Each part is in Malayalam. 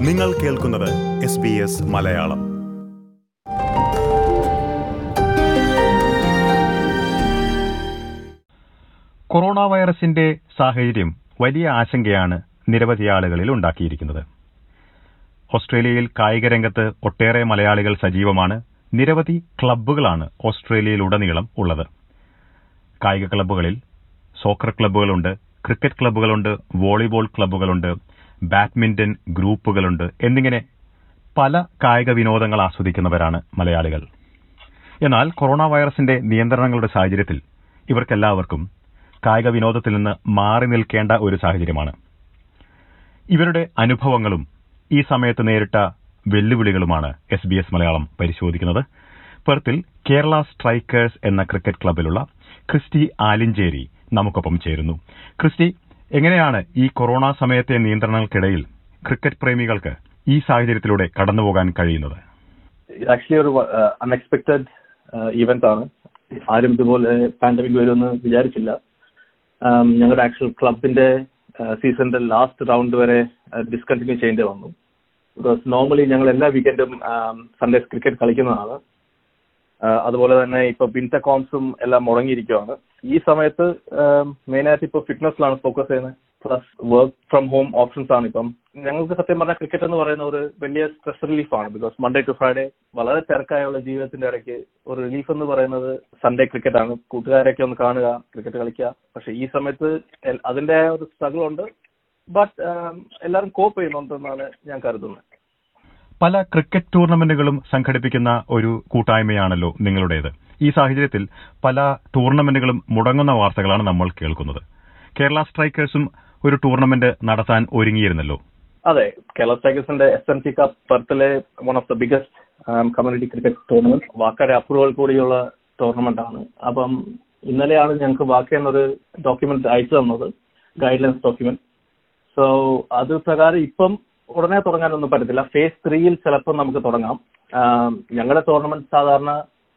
നിങ്ങൾ കേൾക്കുന്നത് S B S Malayalam corona വൈറസിന്റെ സാഹചര്യം വലിയ ആശങ്കയാണ് നിരവധി ആളുകളിൽ ഉണ്ടാക്കിയിരിക്കുന്നത് ഓസ്ട്രേലിയയിൽ കായിക രംഗത്ത് ഒട്ടേറെ മലയാളികൾ സജീവമാണ് നിരവധി ക്ലബ്ബുകളാണ് ഓസ്ട്രേലിയയിലുടനീളം ഉള്ളത് കായിക ക്ലബ്ബുകളിൽ സോക്കർ ക്ലബ്ബുകളുണ്ട് ക്രിക്കറ്റ് ക്ലബ്ബുകളുണ്ട് വോളിബോൾ ക്ലബ്ബുകളുണ്ട് ബാഡ്മിന്റൺ ഗ്രൂപ്പുകളുണ്ട് എന്നിങ്ങനെ പല കായിക വിനോദങ്ങൾ ആസ്വദിക്കുന്നവരാണ് മലയാളികൾ എന്നാൽ കൊറോണ വൈറസിന്റെ നിയന്ത്രണങ്ങളുടെ സാഹചര്യത്തിൽ ഇവർക്കെല്ലാവർക്കും കായിക വിനോദത്തിൽ നിന്ന് മാറി നിൽക്കേണ്ട ഒരു സാഹചര്യമാണ് ഇവരുടെ അനുഭവങ്ങളും ഈ സമയത്ത് നേരിട്ട വെല്ലുവിളികളുമാണ് എസ് ബി എസ് മലയാളം പരിശോധിക്കുന്നത് പെർത്തിൽ കേരള സ്ട്രൈക്കേഴ്സ് എന്ന ക്രിക്കറ്റ് ക്ലബിലുള്ള ക്രിസ്റ്റി ആലിഞ്ചേരി നമുക്കൊപ്പം ചേരുന്നു ക്രിസ്റ്റി എങ്ങനെയാണ് ഈ കൊറോണ സമയത്തെ നിയന്ത്രണങ്ങൾക്കിടയിൽ ക്രിക്കറ്റ് പ്രേമികൾക്ക് ഈ സാഹചര്യത്തിലൂടെ കടന്നുപോകാൻ കഴിയുന്നത് ആക്ച്വലി ഒരു അൺഎക്സ്പെക്ടഡ് ഇവന്റ് ആണ് ആരും ഇതുപോലെ പാൻഡമിക് വരുമെന്ന് വിചാരിച്ചില്ല Um, ഞങ്ങളുടെ ആക്ച്വൽ ക്ലബിന്റെ സീസണിന്റെ ലാസ്റ്റ് റൗണ്ട് വരെ ഡിസ്കണ്ടിന്യൂ ചെയ്യേണ്ടി വന്നു ബിക്കോസ് നോർമലി ഞങ്ങൾ എല്ലാ വീക്കെൻഡും സൺഡേസ് ക്രിക്കറ്റ് കളിക്കുന്നതാണ് Uh, അതുപോലെ തന്നെ ഇപ്പൊ വിന്റർ കോംസും എല്ലാം മുടങ്ങിയിരിക്കുകയാണ് ഈ സമയത്ത് മെയിൻ ആയിട്ട് ഇപ്പൊ ഫിറ്റ്നസ്സിലാണ് ഫോക്കസ് ചെയ്യുന്നത് plus work from home options ആണ് ഇപ്പം ഞങ്ങൾക്ക് സത്യം പറഞ്ഞാൽ ക്രിക്കറ്റ് എന്ന് പറയുന്ന ഒരു വലിയ സ്ട്രെസ് റിലീഫ് ആണ് ബിക്കോസ് മൺഡേ ടു ഫ്രൈഡേ വളരെ തിരക്കായുള്ള ജീവിതത്തിന്റെ ഇടയ്ക്ക് ഒരു റിലീഫ് എന്ന് പറയുന്നത് സൺഡേ ക്രിക്കറ്റ് ആണ് കൂട്ടുകാരെയൊക്കെ ഒന്ന് കാണുക ക്രിക്കറ്റ് കളിക്കുക പക്ഷെ ഈ സമയത്ത് എൽ- അതിന്റെ ഒരു സ്ട്രഗിൾ ഉണ്ട് ബട്ട് എല്ലാവരും കോപ്പ് ചെയ്യുന്നുണ്ടെന്നാണ് ഞാൻ കരുതുന്നത് പല ക്രിക്കറ്റ് ടൂർണമെന്റുകളും സംഘടിപ്പിക്കുന്ന ഒരു കൂട്ടായ്മയാണല്ലോ നിങ്ങളുടേത് ഈ സാഹചര്യത്തിൽ പല ടൂർണമെന്റുകളും മുടങ്ങുന്ന വാർത്തകളാണ് നമ്മൾ കേൾക്കുന്നത് കേരള സ്ട്രൈക്കേഴ്സും ഒരു ടൂർണമെന്റ് നടത്താൻ ഒരുങ്ങിയിരുന്നല്ലോ അതെ കേരള സ്ട്രൈക്കേഴ്സിന്റെ എസ് എൻ സി കപ്പ് പെർത്തിലെ one of the biggest community cricket tournament വാക്കയുടെ അപ്രൂവൽ കൂടിയുള്ള ടൂർണമെന്റ് ആണ് അപ്പം ഇന്നലെയാണ് ഞങ്ങൾക്ക് വാക്ക എന്നൊരു ഡോക്യുമെന്റ് അയച്ചു തന്നത് ഗൈഡ് ലൈൻസ് ഡോക്യുമെന്റ് സോ അത് പ്രകാരം ഇപ്പം ഉടനെ തുടങ്ങാനൊന്നും പറ്റത്തില്ല ഫേസ് ത്രീയിൽ ചിലപ്പോൾ നമുക്ക് തുടങ്ങാം ആം, ഞങ്ങളുടെ ടൂർണമെന്റ് സാധാരണ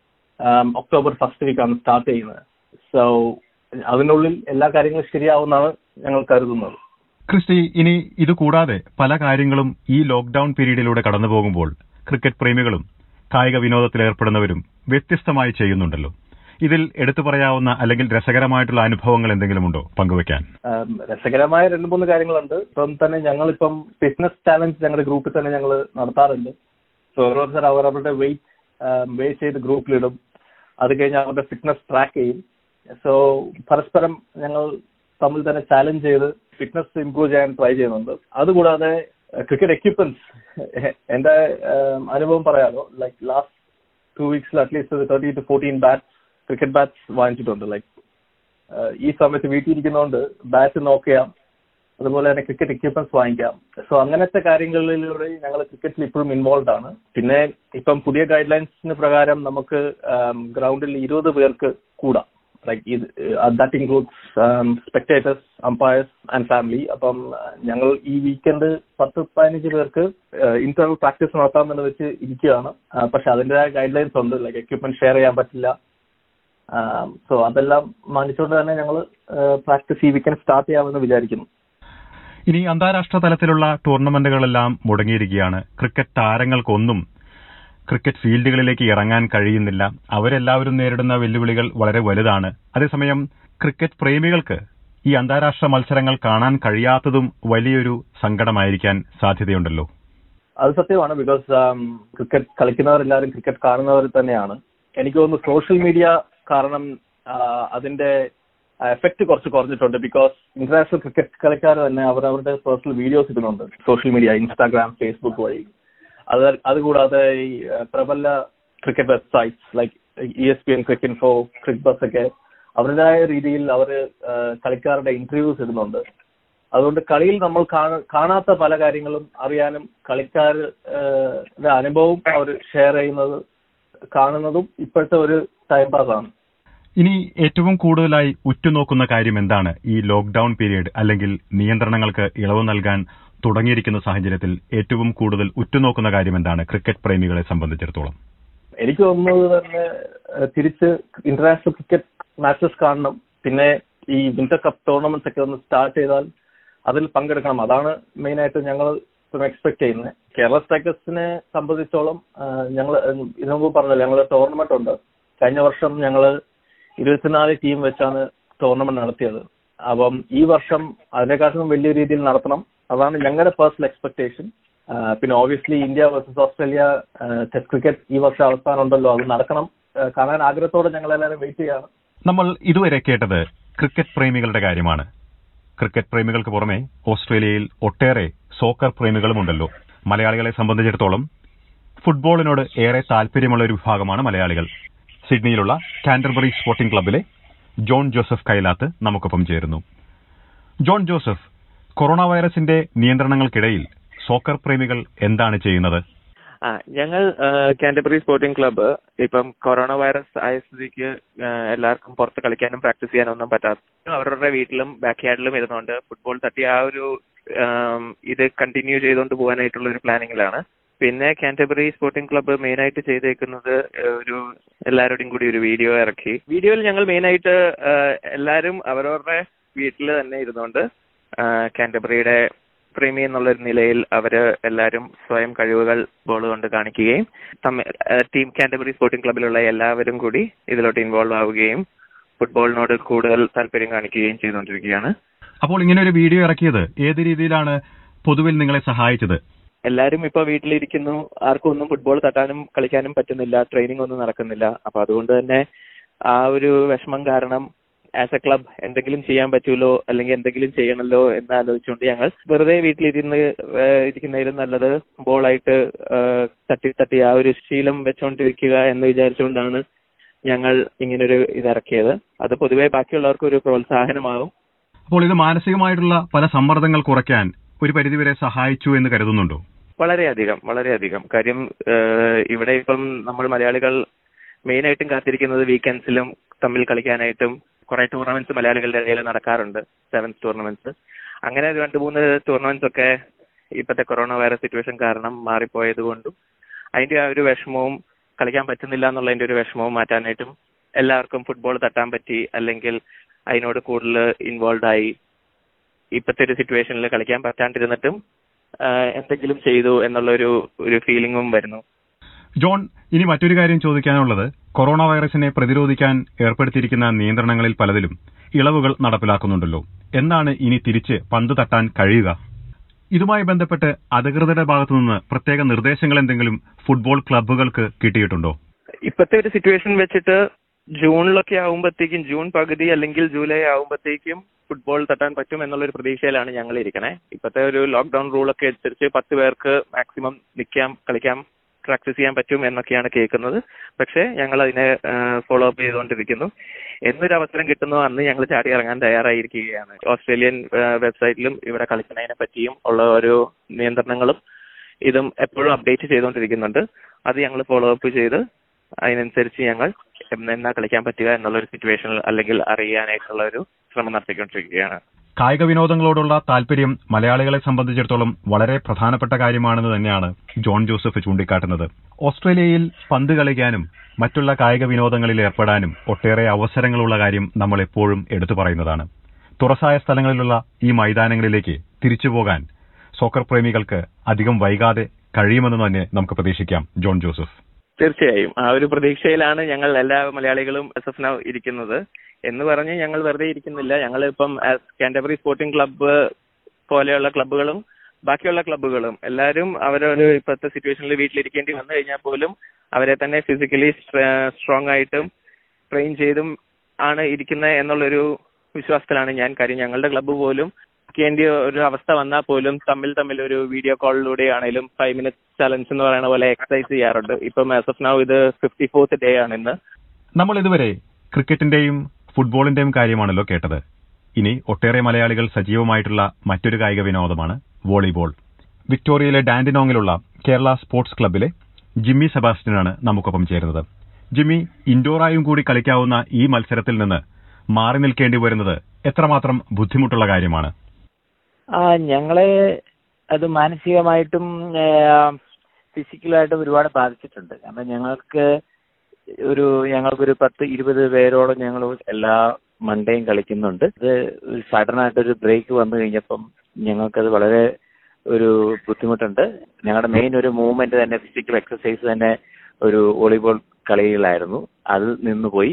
ആം, ഒക്ടോബർ ഫസ്റ്റ് വീക്കാണ് സ്റ്റാർട്ട് ചെയ്യുന്നത് സോ അതിനുള്ളിൽ എല്ലാ കാര്യങ്ങളും ശരിയാവുമെന്നാണ് ഞങ്ങൾ കരുതുന്നത് ക്രിസ്റ്റി ഇനി ഇത് കൂടാതെ പല കാര്യങ്ങളും ഈ ലോക്ഡൌൺ പീരീഡിലൂടെ കടന്നു പോകുമ്പോൾ ക്രിക്കറ്റ് പ്രേമികളും കായിക വിനോദത്തിൽ ഏർപ്പെടുന്നവരും വ്യത്യസ്തമായി ചെയ്യുന്നുണ്ടല്ലോ ഇതിൽ എടുത്തു പറയാവുന്ന അല്ലെങ്കിൽ രസകരമായിട്ടുള്ള അനുഭവങ്ങൾ എന്തെങ്കിലും ഉണ്ടോ പങ്കുവെക്കാൻ ആം, രസകരമായ രണ്ട് മൂന്ന് കാര്യങ്ങളുണ്ട് ഇപ്പം തന്നെ ഞങ്ങളിപ്പം ഫിറ്റ്നസ് ചാലഞ്ച് ഞങ്ങളുടെ ഗ്രൂപ്പിൽ തന്നെ ഞങ്ങൾ നടത്താറുണ്ട് സോ ഓരോരുത്തർ അവർ അവരുടെ വെയിറ്റ് വെയിറ്റ് ചെയ്ത് ഗ്രൂപ്പിലിടും അത് കഴിഞ്ഞ് അവരുടെ ഫിറ്റ്നസ് ട്രാക്ക് ചെയ്യും സോ പരസ്പരം ഞങ്ങൾ തമ്മിൽ തന്നെ ചാലഞ്ച് ചെയ്ത് ഫിറ്റ്നസ് ഇംപ്രൂവ് ചെയ്യാൻ ട്രൈ ചെയ്യുന്നുണ്ട് അതുകൂടാതെ ക്രിക്കറ്റ് എക്യുപ്മെന്റ്സ് എന്റെ ആം, അനുഭവം പറയാമോ ലൈക്ക് ലാസ്റ്റ് ടു വീക്സിൽ at least thirty to fourteen bats cricket bats വാങ്ങിച്ചിട്ടുണ്ട് ലൈക്ക് ഏഹ് ഈ സമയത്ത് വീട്ടിൽ ഇരിക്കുന്നതുകൊണ്ട് ബാറ്റ് നോക്കിയാം അതുപോലെ തന്നെ ക്രിക്കറ്റ് എക്യുപ്മെന്റ്സ് വാങ്ങിക്കാം സോ അങ്ങനത്തെ കാര്യങ്ങളിലൂടെ ഞങ്ങൾ ക്രിക്കറ്റിൽ ഇപ്പോഴും ഇൻവോൾവ് ആണ് പിന്നെ ഇപ്പം പുതിയ ഗൈഡ് ലൈൻസിന് പ്രകാരം നമുക്ക് ഗ്രൗണ്ടിൽ ഇരുപത് പേർക്ക് കൂടാം ലൈക്ക് ഇത് that includes spectators umpires and family അപ്പം അഹ് ഞങ്ങൾ ഈ വീക്കെൻഡ് പത്ത് പതിനഞ്ച് പേർക്ക് ഇന്റർണൽ പ്രാക്ടീസ് നടത്താമെന്ന് വെച്ച് ഇരിക്കുകയാണ് ആഹ് പക്ഷെ അതിൻ്റെതായ ഗൈഡ് ലൈൻസ് ഉണ്ട് ലൈക്ക് എക്യുപ്മെന്റ് ഷെയർ ചെയ്യാൻ പറ്റില്ല സോ അതെല്ലാം മാനിച്ചുകൊണ്ട് തന്നെ ഞങ്ങൾ പ്രാക്ടീസ് ഈ വീക്കെൻഡ് സ്റ്റാർട്ട് ചെയ്യാമെന്ന് വിചാരിക്കുന്നു ഇനി അന്താരാഷ്ട്ര തലത്തിലുള്ള ടൂർണമെന്റുകളെല്ലാം മുടങ്ങിയിരിക്കുകയാണ് ക്രിക്കറ്റ് താരങ്ങൾക്കൊന്നും ക്രിക്കറ്റ് ഫീൽഡുകളിലേക്ക് ഇറങ്ങാൻ കഴിയുന്നില്ല അവരെല്ലാവരും നേരിടുന്ന വെല്ലുവിളികൾ വളരെ വലുതാണ് അതേസമയം ക്രിക്കറ്റ് പ്രേമികൾക്ക് ഈ അന്താരാഷ്ട്ര മത്സരങ്ങൾ കാണാൻ കഴിയാത്തതും വലിയൊരു സങ്കടമായിരിക്കാൻ സാധ്യതയുണ്ടല്ലോ അത് സത്യമാണ് ബിക്കോസ് ക്രിക്കറ്റ് കളിക്കുന്നവരെല്ലാവരും ക്രിക്കറ്റ് കാണുന്നവർ തന്നെയാണ് എനിക്ക് തോന്നുന്നു സോഷ്യൽ മീഡിയ കാരണം ആ, അതിന്റെ എഫക്ട് കുറച്ച് കുറഞ്ഞിട്ടുണ്ട് ബിക്കോസ് ഇന്റർനാഷണൽ ക്രിക്കറ്റ് കളിക്കാർ തന്നെ അവർ അവരുടെ പേഴ്സണൽ വീഡിയോസ് ഇടുന്നുണ്ട് സോഷ്യൽ മീഡിയ ഇൻസ്റ്റാഗ്രാം ഫേസ്ബുക്ക് വഴി അത് അതുകൂടാതെ ഈ ആ, പ്രബല cricket websites like E S P N Cricinfo Cricbuzz ഒക്കെ അവരുടേതായ രീതിയിൽ അവർ കളിക്കാരുടെ ഇന്റർവ്യൂസ് ഇടുന്നുണ്ട് അതുകൊണ്ട് കളിയിൽ നമ്മൾ കാണ- കാണാത്ത പല കാര്യങ്ങളും അറിയാനും കളിക്കാരുടെ അനുഭവം അവർ ഷെയർ ചെയ്യുന്നത് കാണുന്നതും ഇപ്പോഴത്തെ ഒരു ടൈം പാസ് ആണ് ഇനി ഏറ്റവും കൂടുതലായി ഉറ്റുനോക്കുന്ന കാര്യം എന്താണ് ഈ ലോക്ഡൌൺ പീരീഡ് അല്ലെങ്കിൽ നിയന്ത്രണങ്ങൾക്ക് ഇളവ് നൽകാൻ തുടങ്ങിയിരിക്കുന്ന സാഹചര്യത്തിൽ ഏറ്റവും കൂടുതൽ ഉറ്റുനോക്കുന്ന കാര്യം എന്താണ് ക്രിക്കറ്റ് പ്രേമികളെ സംബന്ധിച്ചിടത്തോളം എനിക്ക് തോന്നുന്നത് തന്നെ ഏഹ്, തിരിച്ച് ഇന്റർനാഷണൽ ക്രിക്കറ്റ് മാച്ചസ് കാണണം പിന്നെ ഈ വിന്റർ കപ്പ് ടൂർണമെന്റ്സ് ഒക്കെ ഒന്ന് സ്റ്റാർട്ട് ചെയ്താൽ അതിൽ പങ്കെടുക്കണം അതാണ് മെയിൻ ആയിട്ട് ഞങ്ങൾ ഇപ്പം എക്സ്പെക്ട് ചെയ്യുന്നത് കേരള സ്ട്രൈക്കേഴ്സിനെ സംബന്ധിച്ചോളം ഞങ്ങൾ ഇതിനു മുമ്പ് പറഞ്ഞല്ലോ ഞങ്ങൾ ടൂർണമെന്റ് ഉണ്ട് കഴിഞ്ഞ വർഷം ഞങ്ങൾ ഇരുപത്തിനാല് ടീം വെച്ചാണ് ടൂർണമെന്റ് നടത്തിയത് അപ്പം ഈ വർഷം അതിനെക്കാട്ടിലും വലിയ രീതിയിൽ നടത്തണം അതാണ് ഞങ്ങളുടെ പേഴ്സണൽ എക്സ്പെക്ടേഷൻ പിന്നെ obviously India versus Australia test cricket ഈ വർഷം അവസാനം ഉണ്ടല്ലോ അത് നടക്കണം ആ, കാണാൻ ആഗ്രഹത്തോടെ ഞങ്ങൾ എല്ലാവരും വെയിറ്റ് ചെയ്യാണ് നമ്മൾ ഇതുവരെ കേട്ടത് ക്രിക്കറ്റ് പ്രേമികളുടെ കാര്യമാണ് ക്രിക്കറ്റ് പ്രേമികൾക്ക് പുറമെ ഓസ്ട്രേലിയയിൽ ഒട്ടേറെ സോക്കർ പ്രേമികളുമുണ്ടല്ലോ മലയാളികളെ സംബന്ധിച്ചിടത്തോളം ഫുട്ബോളിനോട് ഏറെ താല്പര്യമുള്ള ഒരു വിഭാഗമാണ് മലയാളികൾ സിഡ്നിയിലുള്ള കാൻഡർബറി സ്പോർട്ടിംഗ് ക്ലബ്ബിലെ ജോൺ ജോസഫ് കൈലാത്ത് നമുക്കൊപ്പം ചേരുന്നു ജോൺ ജോസഫ് കൊറോണ വൈറസിന്റെ നിയന്ത്രണങ്ങൾക്കിടയിൽ സോക്കർ പ്രേമികൾ എന്താണ് ചെയ്യുന്നത് ആ ഞങ്ങൾ കാൻറ്റബറി സ്പോർട്ടിംഗ് ക്ലബ്ബ് ഇപ്പം കൊറോണ വൈറസ് ആയ സ്ഥിതിക്ക് ആ, എല്ലാവർക്കും പുറത്ത് കളിക്കാനും പ്രാക്ടീസ് ചെയ്യാനും ഒന്നും പറ്റാത്ത അവരവരുടെ വീട്ടിലും ബാക്ക് യാർഡിലും ഇരുന്നുകൊണ്ട് ഫുട്ബോൾ തട്ടി ആ ഒരു ആം, ഇത് കണ്ടിന്യൂ ചെയ്തുകൊണ്ട് പോകാനായിട്ടുള്ള ഒരു പ്ലാനിങ്ങിലാണ് പിന്നെ കാൻറ്റബറി സ്പോർട്ടിംഗ് ക്ലബ്ബ് മെയിൻ ആയിട്ട് ചെയ്തേക്കുന്നത് ഒരു എല്ലാവരുടെയും കൂടി ഒരു വീഡിയോ ഇറക്കി വീഡിയോയിൽ ഞങ്ങൾ മെയിൻ ആയിട്ട് ആ, എല്ലാവരും അവരവരുടെ വീട്ടിൽ തന്നെ ഇരുന്നുകൊണ്ട് കാൻറ്റബറിയുടെ പ്രേമി എന്നുള്ള ഒരു നിലയിൽ അവര് എല്ലാവരും സ്വയം കഴിവുകൾ ബോൾ കൊണ്ട് കാണിക്കുകയും തമ്മിൽ ടീം കാൻറ്റബറി സ്പോർട്ടിംഗ് ക്ലബിലുള്ള എല്ലാവരും കൂടി ഇതിലോട്ട് ഇൻവോൾവ് ആവുകയും ഫുട്ബോളിനോട് കൂടുതൽ താല്പര്യം കാണിക്കുകയും ചെയ്തുകൊണ്ടിരിക്കുകയാണ് അപ്പോൾ ഇങ്ങനെ ഒരു വീഡിയോ ഇറക്കിയത് ഏത് രീതിയിലാണ് പൊതുവിൽ നിങ്ങളെ സഹായിച്ചത് എല്ലാവരും ഇപ്പൊ വീട്ടിലിരിക്കുന്നു ആർക്കും ഒന്നും ഫുട്ബോൾ തട്ടാനും കളിക്കാനും പറ്റുന്നില്ല ട്രെയിനിങ് ഒന്നും നടക്കുന്നില്ല അപ്പൊ അതുകൊണ്ട് തന്നെ ആ ഒരു വിഷമം കാരണം ആസ് എ ക്ലബ് എന്തെങ്കിലും ചെയ്യാൻ പറ്റുമല്ലോ അല്ലെങ്കിൽ എന്തെങ്കിലും ചെയ്യണമല്ലോ എന്ന് ആലോചിച്ചുകൊണ്ട് ഞങ്ങൾ വെറുതെ വീട്ടിലിരുന്ന് ഏഹ് ഇരിക്കുന്നതിലും നല്ലത് ബോളായിട്ട് ഏഹ് തട്ടി തട്ടി ആ ഒരു ശീലം വെച്ചുകൊണ്ടിരിക്കുക എന്ന് വിചാരിച്ചുകൊണ്ടാണ് ഞങ്ങൾ ഇങ്ങനൊരു ഇതിറക്കിയത് അത് പൊതുവെ ബാക്കിയുള്ളവർക്ക് ഒരു പ്രോത്സാഹനമാകും അപ്പോൾ ഇത് മാനസികമായിട്ടുള്ള പല സമ്മർദ്ദങ്ങൾ കുറയ്ക്കാൻ ഒരു പരിധിവരെ സഹായിച്ചു എന്ന് കരുതുന്നുണ്ടോ വളരെയധികം വളരെയധികം കാര്യം ഏഹ് ഇവിടെ ഇപ്പം നമ്മൾ മലയാളികൾ മെയിൻ ആയിട്ടും കാത്തിരിക്കുന്നത് വീക്കെൻഡ്സിലും തമ്മിൽ കളിക്കാനായിട്ടും കുറെ ടൂർണമെന്റ്സ് മലയാളികളുടെ ഇടയിൽ നടക്കാറുണ്ട് സെവൻസ് ടൂർണമെന്റ്സ് അങ്ങനെ രണ്ട് മൂന്ന് ടൂർണമെന്റ്സ് ഒക്കെ ഇപ്പോഴത്തെ കൊറോണ വൈറസ് സിറ്റുവേഷൻ കാരണം മാറിപ്പോയത് കൊണ്ടും അതിന്റെ ആ ഒരു വിഷമവും കളിക്കാൻ പറ്റുന്നില്ല എന്നുള്ളതിന്റെ ഒരു വിഷമവും മാറ്റാനായിട്ടും എല്ലാവർക്കും ഫുട്ബോൾ തട്ടാൻ പറ്റി അല്ലെങ്കിൽ അതിനോട് കൂടുതൽ ഇൻവോൾവ് ആയി ഇപ്പോഴത്തെ ഒരു സിറ്റുവേഷനിൽ കളിക്കാൻ പറ്റാണ്ടിരുന്നിട്ടും ആഹ് എന്തെങ്കിലും ചെയ്തു എന്നുള്ള ഒരു ഒരു ഫീലിംഗും വരുന്നു ജോൺ ഇനി മറ്റൊരു കാര്യം ചോദിക്കാനുള്ളത് കൊറോണ വൈറസിനെ പ്രതിരോധിക്കാൻ ഏർപ്പെടുത്തിയിരിക്കുന്ന നിയന്ത്രണങ്ങളിൽ പലതിലും ഇളവുകൾ നടപ്പിലാക്കുന്നുണ്ടല്ലോ എന്നാണ് ഇനി തിരിച്ച് പന്ത് തട്ടാൻ കഴിയുക ഇതുമായി ബന്ധപ്പെട്ട് അധികൃതരുടെ ഭാഗത്തുനിന്ന് പ്രത്യേക നിർദ്ദേശങ്ങൾ എന്തെങ്കിലും ഫുട്ബോൾ ക്ലബ്ബുകൾക്ക് കിട്ടിയിട്ടുണ്ടോ ഇപ്പോഴത്തെ ഒരു സിറ്റുവേഷൻ വെച്ചിട്ട് ജൂണിലൊക്കെ ആകുമ്പോഴത്തേക്കും ജൂൺ പകുതി അല്ലെങ്കിൽ ജൂലൈ ആകുമ്പോഴത്തേക്കും ഫുട്ബോൾ തട്ടാൻ പറ്റും എന്നുള്ള ഒരു പ്രതീക്ഷയിലാണ് ഞങ്ങൾ ഇരിക്കണേ ഇപ്പോഴത്തെ ഒരു ലോക്ക്ഡൌൺ റൂളൊക്കെ അനുസരിച്ച് പത്ത് പേർക്ക് മാക്സിമം നിൽക്കാം കളിക്കാം പ്രാക്ടീസ് ചെയ്യാൻ പറ്റും എന്നൊക്കെയാണ് കേൾക്കുന്നത് പക്ഷേ ഞങ്ങൾ അതിനെ ഫോളോ അപ്പ് ചെയ്തുകൊണ്ടിരിക്കുന്നു എന്നൊരു അവസരം കിട്ടുന്നോ അന്ന് ഞങ്ങൾ ചാടി ഇറങ്ങാൻ തയ്യാറായിരിക്കുകയാണ് ഓസ്ട്രേലിയൻ വെബ്സൈറ്റിലും ഇവിടെ കളിക്കുന്നതിനെ പറ്റിയും ഉള്ള ഓരോ നിയന്ത്രണങ്ങളും ഇതും എപ്പോഴും അപ്ഡേറ്റ് ചെയ്തുകൊണ്ടിരിക്കുന്നുണ്ട് അത് ഞങ്ങൾ ഫോളോ അപ്പ് ചെയ്ത് അതിനനുസരിച്ച് ഞങ്ങൾ എന്നാ കളിക്കാൻ പറ്റുക എന്നുള്ള ഒരു സിറ്റുവേഷനിൽ അല്ലെങ്കിൽ അറിയാനായിട്ടുള്ള ഒരു ശ്രമം നടത്തിക്കൊണ്ടിരിക്കുകയാണ് കായിക വിനോദങ്ങളോടുള്ള താല്പര്യം മലയാളികളെ സംബന്ധിച്ചിടത്തോളം വളരെ പ്രധാനപ്പെട്ട കാര്യമാണെന്ന് തന്നെയാണ് ജോൺ ജോസഫ് ചൂണ്ടിക്കാട്ടുന്നത് ഓസ്ട്രേലിയയിൽ പന്ത് കളിക്കാനും മറ്റുള്ള കായിക വിനോദങ്ങളിൽ ഏർപ്പെടാനും ഒട്ടേറെ അവസരങ്ങളുള്ള കാര്യം നമ്മൾ എപ്പോഴും എടുത്തു പറയുന്നതാണ് തുറസായ സ്ഥലങ്ങളിലുള്ള ഈ മൈതാനങ്ങളിലേക്ക് തിരിച്ചു പോകാൻ സോക്കർ പ്രേമികൾക്ക് അധികം വൈകാതെ കഴിയുമെന്ന് തന്നെ നമുക്ക് പ്രതീക്ഷിക്കാം ജോൺ ജോസഫ് തീർച്ചയായും ആ ഒരു പ്രതീക്ഷയിലാണ് ഞങ്ങൾ എല്ലാ മലയാളികളും എസ് എഫ് നൗ ഇരിക്കുന്നത് എന്ന് പറഞ്ഞ് ഞങ്ങൾ വെറുതെ ഇരിക്കുന്നില്ല ഞങ്ങൾ ഇപ്പം കാൻറ്റബറി സ്പോർട്ടിംഗ് ക്ലബ്ബ് പോലെയുള്ള ക്ലബ്ബുകളും ബാക്കിയുള്ള ക്ലബ്ബുകളും എല്ലാവരും അവരൊരു ഇപ്പോഴത്തെ സിറ്റുവേഷനിൽ വീട്ടിലിരിക്കേണ്ടി വന്നു കഴിഞ്ഞാൽ പോലും അവരെ തന്നെ ഫിസിക്കലി സ്ട്രോങ് ആയിട്ടും ട്രെയിൻ ചെയ്തും ആണ് ഇരിക്കുന്നത് എന്നുള്ളൊരു വിശ്വാസത്തിലാണ് ഞാൻ കാര്യം ഞങ്ങളുടെ ക്ലബ്ബ് പോലും ക്കേണ്ട ഒരു അവസ്ഥ വന്നാൽ പോലും തമ്മിൽ തമ്മിൽ ഒരു വീഡിയോ കോളിലൂടെ ആണെങ്കിലും ഫൈവ് മിനിറ്റ്സ് ചലഞ്ച് എന്ന് പറയുന്ന പോലെ എക്സസൈസ് ചെയ്യാറുണ്ട് ഇപ്പം ആസ് ഓഫ് നൗ ഇത് ഫിഫ്റ്റി ഫോർത്ത് ഡേ ആണ് ഇന്ന് നമ്മൾ ഇതുവരെ ക്രിക്കറ്റിന്റെയും ഫുട്ബോളിന്റെയും കാര്യമാണല്ലോ കേട്ടത് ഇനി ഒട്ടേറെ മലയാളികൾ സജീവമായിട്ടുള്ള മറ്റൊരു കായിക വിനോദമാണ് വോളിബോൾ വിക്ടോറിയയിലെ ഡാൻഡിനോങ്ങിലുള്ള കേരള സ്പോർട്സ് ക്ലബ്ബിലെ ജിമ്മി സെബാസ്റ്റ്യനാണ് നമുക്കൊപ്പം ചേരുന്നത് ജിമ്മി ഇൻഡോറായും കൂടി കളിക്കാവുന്ന ഈ മത്സരത്തിൽ നിന്ന് മാറി നിൽക്കേണ്ടി വരുന്നത് എത്രമാത്രം ബുദ്ധിമുട്ടുള്ള കാര്യമാണ് ആ ഞങ്ങളെ അത് മാനസികമായിട്ടും ഫിസിക്കലായിട്ടും ഒരുപാട് ബാധിച്ചിട്ടുണ്ട് കാരണം ഞങ്ങൾക്ക് ഒരു ഞങ്ങൾക്കൊരു പത്ത് ഇരുപത് പേരോളം ഞങ്ങൾ എല്ലാ മൺഡേയും കളിക്കുന്നുണ്ട് ഇത് സഡൻ ആയിട്ടൊരു ബ്രേക്ക് വന്നു കഴിഞ്ഞപ്പം ഞങ്ങൾക്കത് വളരെ ഒരു ബുദ്ധിമുട്ടുണ്ട് ഞങ്ങളുടെ മെയിൻ ഒരു മൂവ്മെന്റ് തന്നെ ഫിസിക്കൽ എക്സസൈസ് തന്നെ ഒരു വോളിബോൾ കളികളായിരുന്നു അത് നിന്നുപോയി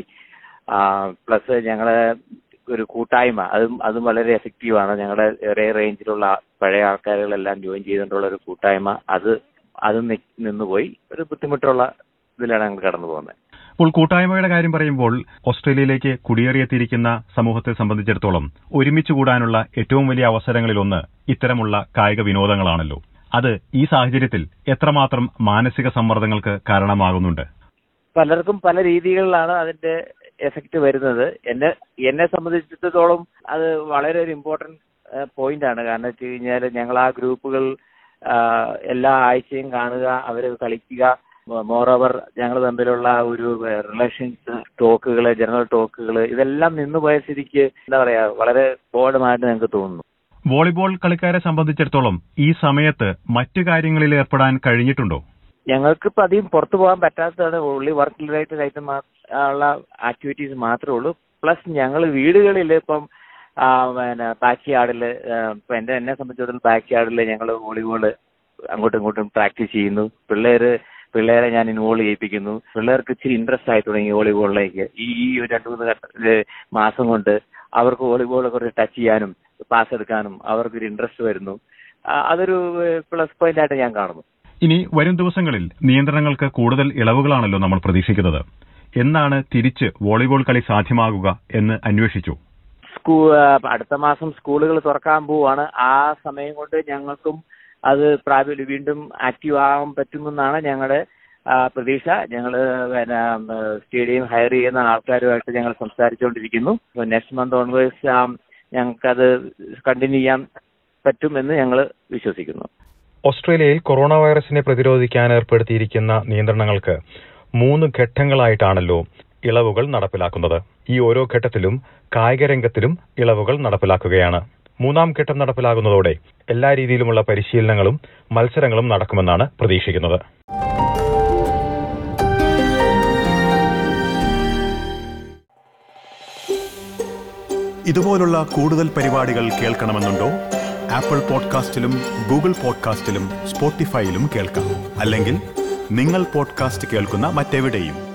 പ്ലസ് ഞങ്ങളെ ഒരു കൂട്ടായ്മ അതും അതും വളരെ എഫക്റ്റീവാണ് ഞങ്ങളുടെ ഒരേ റേഞ്ചിലുള്ള പഴയ ആൾക്കാരുകളെല്ലാം ജോയിൻ ചെയ്തുകൊണ്ടുള്ള ഒരു കൂട്ടായ്മ അത് അതും നി- നിന്നുപോയി ഒരു ബുദ്ധിമുട്ടുള്ള ഇതിലാണ് ഞങ്ങൾ കടന്നു പോകുന്നത് അപ്പോൾ കൂട്ടായ്മയുടെ കാര്യം പറയുമ്പോൾ ഓസ്ട്രേലിയയിലേക്ക് കുടിയേറിയെത്തിയിരിക്കുന്ന സമൂഹത്തെ സംബന്ധിച്ചിടത്തോളം ഒരുമിച്ച് കൂടാനുള്ള ഏറ്റവും വലിയ അവസരങ്ങളിലൊന്ന് ഇത്തരമുള്ള കായിക വിനോദങ്ങളാണല്ലോ അത് ഈ സാഹചര്യത്തിൽ എത്രമാത്രം മാനസിക സമ്മർദ്ദങ്ങൾക്ക് കാരണമാകുന്നുണ്ട് പലർക്കും പല രീതികളിലാണ് അതിന്റെ എഫക്റ്റ് വരുന്നത് എന്നെ എന്നെ സംബന്ധിച്ചിടത്തോളം അത് വളരെ ഒരു ഇമ്പോർട്ടന്റ് പോയിന്റ് ആണ് കാരണം വെച്ച് കഴിഞ്ഞാൽ ഞങ്ങൾ ആ ഗ്രൂപ്പുകൾ ആ, എല്ലാ ആഴ്ചയും കാണുക അവർ കളിക്കുക മോറോവർ ഞങ്ങൾ തമ്മിലുള്ള ഒരു റിലേഷൻസ് ടോക്കുകൾ ജനറൽ ടോക്കുകൾ ഇതെല്ലാം നിന്നുപോയ സ്ഥിതിക്ക് എന്താ പറയാ വളരെ ബോർഡമായിട്ട് ഞങ്ങൾക്ക് തോന്നുന്നു വോളിബോൾ കളിക്കാരെ സംബന്ധിച്ചിടത്തോളം ഈ സമയത്ത് മറ്റു കാര്യങ്ങളിൽ ഏർപ്പെടാൻ കഴിഞ്ഞിട്ടുണ്ടോ ഞങ്ങൾക്ക് ഇപ്പൊ അധികം പുറത്തു പോകാൻ പറ്റാത്തതാണ് ഉള്ളി വർക്ക് റിലേറ്റഡ് ആയിട്ട് മാ- ഉള്ള ആക്ടിവിറ്റീസ് മാത്രമേ ഉള്ളൂ പ്ലസ് ഞങ്ങൾ വീടുകളിൽ ഇപ്പം ആ, പിന്നെ ബാക്ക് യാർഡിൽ ഇപ്പൊ എന്റെ എന്നെ സംബന്ധിച്ചിടത്തോളം ബാക്ക് യാർഡിൽ ഞങ്ങൾ വോളിബോൾ അങ്ങോട്ടും ഇങ്ങോട്ടും പ്രാക്ടീസ് ചെയ്യുന്നു പിള്ളേര് പിള്ളേരെ ഞാൻ ഇൻവോൾവ് ചെയ്യിപ്പിക്കുന്നു പിള്ളേർക്ക് ഇച്ചിരി ഇൻട്രസ്റ്റ് ആയി തുടങ്ങി വോളിബോളിലേക്ക് ഈ ഈ ഒരു രണ്ട് മൂന്ന് ഘട്ട- ഏ, മാസം കൊണ്ട് അവർക്ക് വോളിബോൾ കുറച്ച് ടച്ച് ചെയ്യാനും പാസ് എടുക്കാനും അവർക്കൊരു ഇൻട്രസ്റ്റ് വരുന്നു ആ, അതൊരു പ്ലസ് പോയിന്റ് ആയിട്ട് ഞാൻ കാണുന്നു ഇനി വരും ദിവസങ്ങളിൽ നിയന്ത്രണങ്ങൾക്ക് കൂടുതൽ ഇളവുകളാണല്ലോ നമ്മൾ പ്രതീക്ഷിക്കുന്നത് എന്നാണ് തിരിച്ച് വോളിബോൾ കളി സാധ്യമാകുക എന്ന് അന്വേഷിച്ചു സ്കൂ ആ, അടുത്ത മാസം സ്കൂളുകൾ തുറക്കാൻ പോവാണ് ആ സമയം കൊണ്ട് ഞങ്ങൾക്കും അത് പ്രാബല്യം വീണ്ടും ആക്റ്റീവ് ആകാൻ പറ്റുമെന്നാണ് ഞങ്ങളുടെ ആ, പ്രതീക്ഷ ഞങ്ങൾ പിന്നെ സ്റ്റേഡിയം ഹയർ ചെയ്യുന്ന ആൾക്കാരുമായിട്ട് ഞങ്ങൾ സംസാരിച്ചുകൊണ്ടിരിക്കുന്നു നെക്സ്റ്റ് മന്ത് ഓൺവേഴ്സ് ഞങ്ങൾക്കത് കണ്ടിന്യൂ ചെയ്യാൻ പറ്റുമെന്ന് ഞങ്ങൾ വിശ്വസിക്കുന്നു ഓസ്ട്രേലിയയിൽ കൊറോണ വൈറസിനെ പ്രതിരോധിക്കാൻ ഏർപ്പെടുത്തിയിരിക്കുന്ന നിയന്ത്രണങ്ങൾക്ക് മൂന്ന് ഘട്ടങ്ങളായിട്ടാണല്ലോ ഇളവുകൾ നടപ്പിലാക്കുന്നത് ഈ ഓരോ ഘട്ടത്തിലും കായിക രംഗത്തിലും ഇളവുകൾ നടപ്പിലാക്കുകയാണ് മൂന്നാം ഘട്ടം നടപ്പിലാകുന്നതോടെ എല്ലാ രീതിയിലുമുള്ള പരിശീലനങ്ങളും മത്സരങ്ങളും നടക്കുമെന്നാണ് പ്രതീക്ഷിക്കുന്നത് ഇതുപോലുള്ള കൂടുതൽ പരിപാടികൾ കേൾക്കണമെന്നുണ്ടോ ആപ്പിൾ പോഡ്കാസ്റ്റിലും ഗൂഗിൾ പോഡ്കാസ്റ്റിലും സ്പോട്ടിഫൈയിലും കേൾക്കാം അല്ലെങ്കിൽ നിങ്ങൾ പോഡ്കാസ്റ്റ് കേൾക്കുന്ന മറ്റെവിടെയും